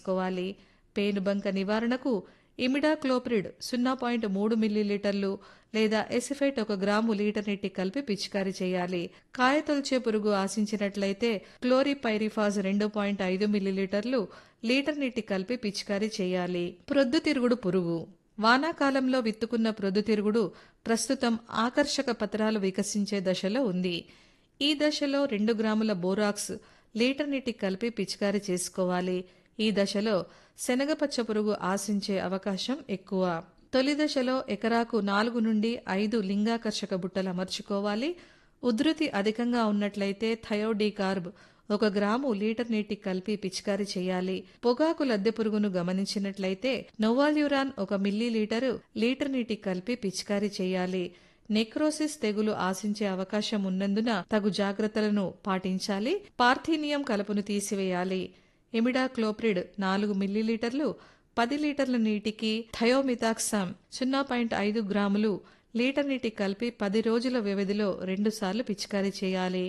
చేసుకోవాలి పేనుబంక నివారణకు ఇమిడాక్లోప్రిడ్ సున్నా పాయింట్ మూడు మిల్లీలీటర్లు లేదా ఎసిఫైట్ ఒక గ్రాము లీటర్ నీటి కలిపి పిచికారీ చేయాలి కాయతొలిచే పురుగు ఆశించినట్లయితే క్లోరిపైరిఫాజ్ రెండు పాయింట్ ఐదు మిల్లీలీటర్లు లీటర్ నీటి కలిపి పిచికారీ చేయాలి ప్రొద్దుతిరుగుడు పురుగు వానాకాలంలో విత్తుకున్న ప్రొద్దుతిరుగుడు ప్రస్తుతం ఆకర్షక పత్రాలు వికసించే దశలో ఉంది ఈ దశలో రెండు గ్రాముల బోరాక్స్ లీటర్ నీటి కలిపి పిచికారీ చేసుకోవాలి ఈ దశలో శనగపచ్చ పురుగు ఆశించే అవకాశం ఎక్కువ తొలి దశలో ఎకరాకు నాలుగు నుండి ఐదు లింగాకర్షక బుట్టలు అమర్చుకోవాలి ఉధృతి అధికంగా ఉన్నట్లయితే థయోడీకార్బ్ ఒక గ్రాము లీటర్ నీటి కలిపి పిచికారీ చేయాలి పొగాకు లద్దె పురుగును గమనించినట్లయితే నోవాల్యూరాన్ ఒక మిల్లీ లీటరు లీటర్ నీటి కలిపి పిచికారీ చేయాలి నెక్రోసిస్ తెగులు ఆశించే అవకాశం ఉన్నందున తగు జాగ్రత్తలను పాటించాలి పార్థీనియం కలుపును తీసివేయాలి ఇమిడాక్లోప్రిడ్ నాలుగు మిల్లీలీటర్లు పది లీటర్ల నీటికి థయోమితాక్సామ్ సున్నా పాయింట్ ఐదు గ్రాములు లీటర్ నీటి కలిపి పది రోజుల వ్యవధిలో రెండుసార్లు పిచికారీ చేయాలి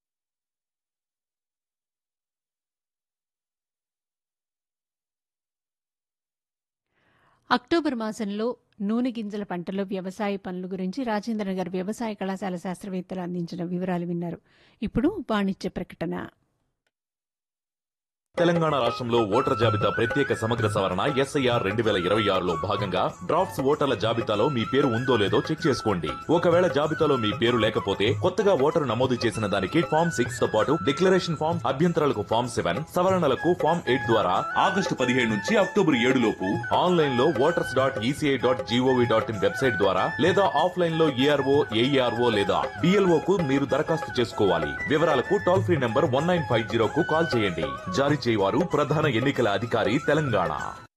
అక్టోబర్ మాసంలో నూనె గింజల పంటలో వ్యవసాయ పనుల గురించి రాజేంద్రనగర్ వ్యవసాయ కళాశాల శాస్త్రవేత్తలు అందించిన వివరాలు విన్నారు ఇప్పుడు వాణిజ్య ప్రకటన తెలంగాణ రాష్ట్రంలో ఓటర్ జాబితా ప్రత్యేక సమగ్ర సవరణ ఎస్ఐఆర్ రెండు వేల ఇరవై ఆరులో భాగంగా డ్రాఫ్ట్స్ ఓటర్ల జాబితాలో మీ పేరు ఉందో లేదో చెక్ చేసుకోండి ఒకవేళ జాబితాలో మీ పేరు లేకపోతే కొత్తగా ఓటరు నమోదు చేసిన దానికి ఫామ్ సిక్స్ తో పాటు డిక్లరేషన్ ఫామ్ అభ్యంతరాలకు ఫామ్ సెవెన్ సవరణలకు ఫామ్ ఎయిట్ ద్వారా ఆగస్టు పదిహేడు నుంచి అక్టోబర్ ఏడు లోపు ఆన్లైన్ లో voters dot ECI dot GOV dot in website ద్వారా లేదా ఆఫ్లైన్ లో ఏఆర్ఓ ఏఈఆర్ఓ లేదా డిఎల్ఓ కు మీరు దరఖాస్తు చేసుకోవాలి వివరాలకు toll free number one nine five zero కు కాల్ చేయండి జారీ చేయవారు ప్రధాన ఎన్నికల అధికారి తెలంగాణ